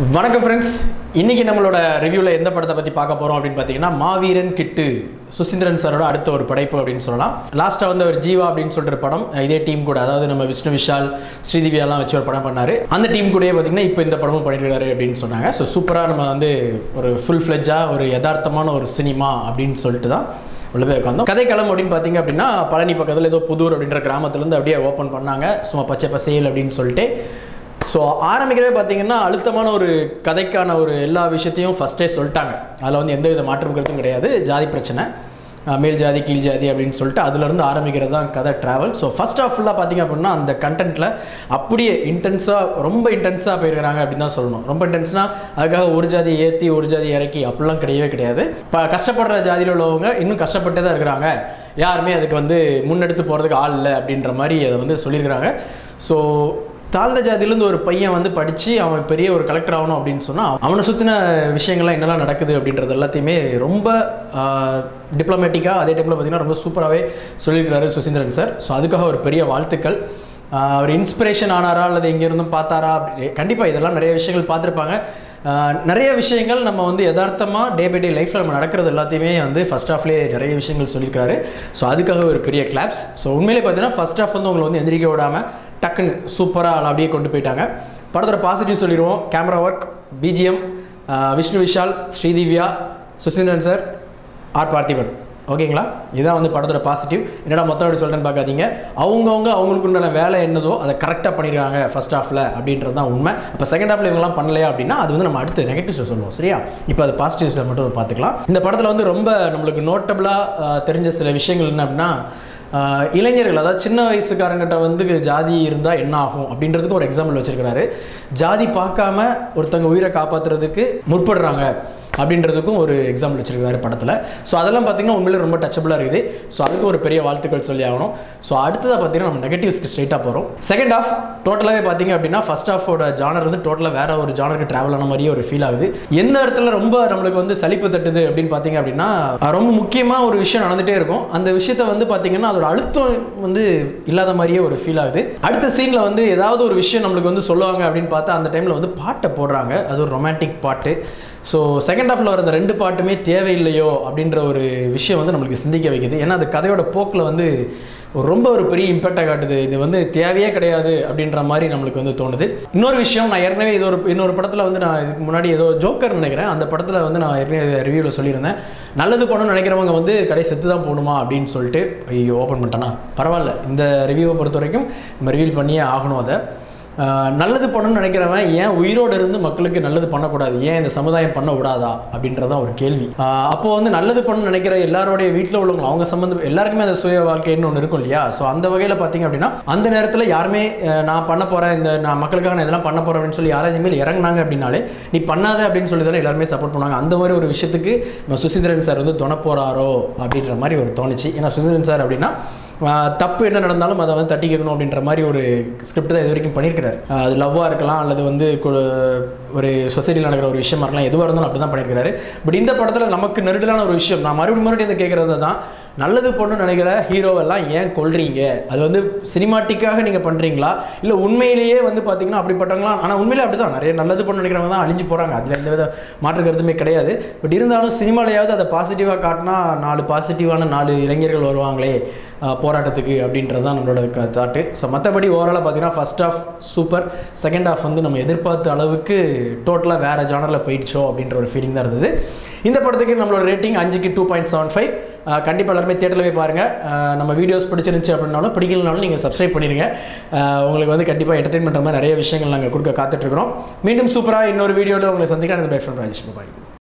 வணக்கம் ஃப்ரெண்ட்ஸ் இன்னைக்கு நம்மளோட ரிவ்யூவில் எந்த படத்தை பற்றி பார்க்க போகிறோம் அப்படின்னு பார்த்தீங்கன்னா மாவீரன் கிட்டு சுசீந்திரன் சாரோட அடுத்த ஒரு படைப்பு அப்படின்னு சொல்லலாம் லாஸ்ட்டாக வந்து ஒரு ஜீவா அப்படின்னு சொல்லிட்டு ஒரு படம் இதே டீம் கூட அதாவது நம்ம விஷ்ணு விஷால் ஸ்ரீதிவியாலாம் வச்சு ஒரு படம் பண்ணார் அந்த டீம் கூடயே பார்த்தீங்கன்னா இப்போ இந்த படமும் பண்ணிருக்காரு அப்படின்னு சொன்னாங்க ஸோ சூப்பராக நம்ம வந்து ஒரு ஃபுல் ஃப்ளெஜ்ஜாக ஒரு யதார்த்தமான ஒரு சினிமா அப்படின்னு சொல்லிட்டு தான் உள்ள போய் உட்காந்தோம் கதைக்களம் அப்படின்னு பார்த்தீங்க அப்படின்னா பழனி பக்கத்தில் ஏதோ புதூர் அப்படின்ற கிராமத்துலேருந்து அப்படியே ஓப்பன் பண்ணாங்க சும்மா பச்சை பசேல் அப்படின்னு சொல்லிட்டு ஸோ ஆரம்பிக்கவே பார்த்தீங்கன்னா அழுத்தமான ஒரு கதைக்கான ஒரு எல்லா விஷயத்தையும் ஃபஸ்ட்டே சொல்லிட்டாங்க அதில் வந்து எந்த வித மாற்றம் கருத்தும் கிடையாது ஜாதி பிரச்சனை அஹ் மேல் ஜாதி கீழ் ஜாதி அப்படின்னு சொல்லிட்டு அதுலேருந்து ஆரம்பிக்கிறது தான் கதை ட்ராவல் ஸோ ஃபர்ஸ்ட் ஆஃப் ஃபுல்லாக பார்த்தீங்க அப்படின்னா அந்த கண்டென்ட்டில் அப்படியே இன்டென்ஸாக ரொம்ப இன்டென்ஸாக போயிருக்கிறாங்க அப்படின்னு தான் சொல்லணும் ரொம்ப இன்டென்ஸ்னால் அதுக்காக ஒரு ஜாதி ஏற்றி ஒரு ஜாதி இறக்கி அப்படிலாம் கிடையவே கிடையாது இப்போ கஷ்டப்படுற ஜாதியில் உள்ளவங்க இன்னும் கஷ்டப்பட்டே தான் இருக்கிறாங்க யாருமே அதுக்கு வந்து முன்னெடுத்து போகிறதுக்கு ஆள் இல்லை அப்படின்ற மாதிரி அதை வந்து சொல்லியிருக்கிறாங்க ஸோ தாழ்ந்த ஜாதியிலேருந்து ஒரு பையன் வந்து படித்து அவன் பெரிய ஒரு கலெக்டர் ஆகணும் அப்படின்னு சொன்னால் அவனை சுற்றின விஷயங்கள்லாம் என்னெல்லாம் நடக்குது அப்படின்றது எல்லாத்தையுமே ரொம்ப டிப்ளமேட்டிக்காக அதே டைமில் பார்த்தீங்கன்னா ரொம்ப சூப்பராகவே சொல்லியிருக்கிறாரு சுசீந்திரன் சார் ஸோ அதுக்காக ஒரு பெரிய வாழ்த்துக்கள் ஆஹ் அவர் இன்ஸ்பிரேஷன் ஆனாரா அல்லது எங்கேருந்தும் பார்த்தாரா அப்படி கண்டிப்பாக இதெல்லாம் நிறைய விஷயங்கள் பார்த்துருப்பாங்க ஆஹ் நிறைய விஷயங்கள் நம்ம வந்து யதார்த்தமாக டே பை டே லைஃப்பில் நம்ம நடக்கிறது எல்லாத்தையுமே வந்து ஃபஸ்ட் ஹாஃப்லேயே நிறைய விஷயங்கள் சொல்லியிருக்காரு ஸோ அதுக்காக ஒரு பெரிய கிளாப்ஸ் ஸோ உண்மையிலே பார்த்தீங்கன்னா ஃபஸ்ட் ஹாஃப் வந்து உங்களை வந்து எந்திரிக்க விடாமல் டக்குன்னு சூப்பராக அப்படியே கொண்டு போயிட்டாங்க படத்தோட பாசிட்டிவ் சொல்லிடுவோம் camera work BGM Vishnu Vishal Sri Divya Suseenthiran sir R Parthiban ஓகேங்களா இதுதான் வந்து படத்தோட பாசிட்டிவ் என்னடா மொத்தம் அப்படி சொல்கிறேன்னு பார்க்காதீங்க அவங்கவுங்க அவங்களுக்கு உண்டான வேலை என்னதோ அதை கரெக்டாக பண்ணியிருக்காங்க ஃபர்ஸ்ட் ஹாஃபில் அப்படின்றது தான் உண்மை அப்போ செகண்ட் ஹாஃபில் இவங்கலாம் பண்ணலையா அப்படின்னா அது வந்து நம்ம அடுத்து நெகட்டிவ்ஸில் சொல்லுவோம் சரியா இப்போ அது பாசிட்டிவ்ஸில் மட்டும் பார்த்துக்கலாம் இந்த படத்தில் வந்து ரொம்ப நம்மளுக்கு நோட்டபுளாக தெரிஞ்ச சில விஷயங்கள் என்ன அப்படின்னா ஆஹ் இளைஞர்கள் அதாவது சின்ன வயசுக்காரங்கிட்ட வந்து ஜாதி இருந்தால் என்ன ஆகும் அப்படின்றதுக்கு ஒரு எக்ஸாம்பிள் வச்சிருக்கிறாரு ஜாதி பார்க்காம ஒருத்தங்க உயிரை காப்பாற்றுறதுக்கு முற்படுறாங்க அப்படின்றதுக்கும் ஒரு எக்ஸாம்பிள் வச்சிருக்காரு படத்தில் ஸோ அதெல்லாம் பார்த்தீங்கன்னா உண்மையிலே ரொம்ப டச்சபிளாக இருக்குது ஸோ அதுக்கு ஒரு பெரிய வாழ்த்துக்கள் சொல்லி ஆகணும் ஸோ அடுத்ததாக பார்த்தீங்கன்னா நம்ம நெகட்டிவ்ஸ்க்கு ஸ்ட்ரைட்டாக போகிறோம் செகண்ட் ஹாஃப் டோட்டலாகவே பார்த்தீங்க அப்படின்னா ஃபர்ஸ்ட் ஹாஃபோட ஜானர் வந்து டோட்டலாக வேற ஒரு ஜானருக்கு ட்ராவல் ஆன மாதிரியே ஒரு ஃபீல் ஆகுது எந்த இடத்துல ரொம்ப நம்மளுக்கு வந்து சலிப்பு தட்டுது அப்படின்னு பார்த்தீங்க அப்படின்னா ரொம்ப முக்கியமாக ஒரு விஷயம் நடந்துகிட்டே இருக்கும் அந்த விஷயத்தை வந்து பார்த்தீங்கன்னா அதோட அழுத்தம் வந்து இல்லாத மாதிரியே ஒரு ஃபீல் ஆகுது அடுத்த சீனில் வந்து ஏதாவது ஒரு விஷயம் நம்மளுக்கு வந்து சொல்லுவாங்க அப்படின்னு பார்த்தா அந்த டைமில் வந்து பாட்டை போடுறாங்க அது ஒரு ரொமான்டிக் பாட்டு ஸோ செகண்ட் ஹாஃபில் வர அந்த ரெண்டு பாட்டுமே தேவையில்லையோ அப்படின்ற ஒரு விஷயம் வந்து நம்மளுக்கு சிந்திக்க வைக்குது ஏன்னா அது கதையோட போக்கில் வந்து ஒரு ரொம்ப ஒரு பெரிய இம்பேக்டாக காட்டுது இது வந்து தேவையே கிடையாது அப்படின்ற மாதிரி நம்மளுக்கு வந்து தோணுது இன்னொரு விஷயம் நான் ஏற்கனவே இது ஒரு இன்னொரு படத்தில் வந்து நான் இதுக்கு முன்னாடி ஏதோ ஜோக்கர் நினைக்கிறேன் அந்த படத்தில் வந்து நான் ஏற்கனவே ரிவ்யூவில் சொல்லியிருந்தேன் நல்லது பண்ணணும்னு நினைக்கிறவங்க வந்து கடை செத்து தான் போகணுமா அப்படின்னு சொல்லிட்டு ஐயோ ஓப்பன் பண்ணிட்டேனா பரவாயில்ல இந்த ரிவ்யூவை பொறுத்த வரைக்கும் நம்ம ரிவீல் பண்ணியே ஆகணும் அதை ஆஹ் நல்லது பண்ணணும்னு நினைக்கிறவன் ஏன் உயிரோடு இருந்து மக்களுக்கு நல்லது பண்ணக்கூடாது ஏன் இந்த சமுதாயம் பண்ண விடாதா அப்படின்றதான் ஒரு கேள்வி ஆஹ் அப்போ வந்து நல்லது பண்ணணும்னு நினைக்கிற எல்லாரோடைய வீட்டில் உள்ளவங்க அவங்க சம்மந்தம் எல்லாருக்குமே அந்த சுய வாழ்க்கைன்னு ஒன்று இருக்கும் இல்லையா ஸோ அந்த வகையில் பார்த்தீங்க அப்படின்னா அந்த நேரத்தில் யாருமே ஆஹ் நான் பண்ண போகிறேன் இந்த நான் மக்களுக்காக நான் இதெல்லாம் பண்ண போகிறேன் அப்படின்னு சொல்லி யாரும் இனிமேல் இறங்குனாங்க அப்படின்னாலே நீ பண்ணாத அப்படின்னு சொல்லி தானே எல்லாருமே சப்போர்ட் பண்ணுவாங்க அந்த மாதிரி ஒரு விஷயத்துக்கு நம்ம சுசீந்திரன் சார் வந்து துணை போகிறாரோ அப்படின்ற மாதிரி ஒரு தோணுச்சு ஏன்னா சுசீந்திரன் சார் அப்படின்னா ஆஹ் தப்பு என்ன நடந்தாலும் அதை வந்து தட்டி கேட்கணும் அப்படின்ற மாதிரி ஒரு ஸ்கிரிப்ட் தான் இது வரைக்கும் பண்ணியிருக்கிறார் ஆஹ் அது லவ்வாக இருக்கலாம் அல்லது வந்து கு- ஒரு சொசைட்டியில் நடக்கிற ஒரு விஷயமா இருக்கலாம் எதுவாக இருந்தாலும் அப்படி தான் பண்ணியிருக்காரு பட் இந்த படத்தில் நமக்கு நெருடலான ஒரு விஷயம் நான் மறுபடியும் மறுபடியும் இதை கேட்குறது தான் நல்லது பண்ணணும்னு நினைக்கிற ஹீரோவெல்லாம் ஏன் கொல்றீங்க அது வந்து சினிமாட்டிக்காக நீங்கள் பண்ணுறீங்களா இல்லை உண்மையிலேயே வந்து பார்த்தீங்கன்னா அப்படிப்பட்டவங்களாம் ஆனால் உண்மையிலே அப்படி தான் நிறைய நல்லது பண்ண நினைக்கிறவங்க தான் அழிஞ்சு போகிறாங்க அதில் எந்த வித மாற்று கருத்துமே கிடையாது பட் இருந்தாலும் சினிமாலையாவது அதை பாசிட்டிவாக காட்டினா நாலு பாசிட்டிவான நாலு இளைஞர்கள் வருவாங்களே ஆஹ் போராட்டத்துக்கு அப்படின்றது தான் நம்மளோட தாட்டு ஸோ மற்றபடி ஓவராலாக பார்த்தீங்கன்னா first half super second half வந்து நம்ம எதிர்பார்த்த அளவுக்கு டோட்டலாக வேறு ஜானரில் போயிடுச்சோ அப்படின்ற ஒரு ஃபீலிங் தான் இருந்தது இந்த படத்துக்கு நம்மளோட ரேட்டிங் அஞ்சுக்கு டூ பாயிண்ட் செவன் ஃபைவ் கண்டிப்பாக எல்லாருமே தேட்டரில் போய் பாருங்கள் ஆஹ் நம்ம வீடியோஸ் பிடிச்சிருந்துச்சு அப்படின்னாலும் பிடிக்கலனாலும் நீங்கள் சப்ஸ்கிரைப் பண்ணிடுங்க ஆஹ் உங்களுக்கு வந்து கண்டிப்பாக என்டர்டெயின்மெண்ட் மாதிரி நிறைய விஷயங்கள் நாங்கள் கொடுக்க காத்துட்ருக்குறோம் மீண்டும் சூப்பராக இன்னொரு வீடியோவில் உங்களை சந்திக்கிறேன் பை ஃப்ரம் ராஜேஷ் பாய்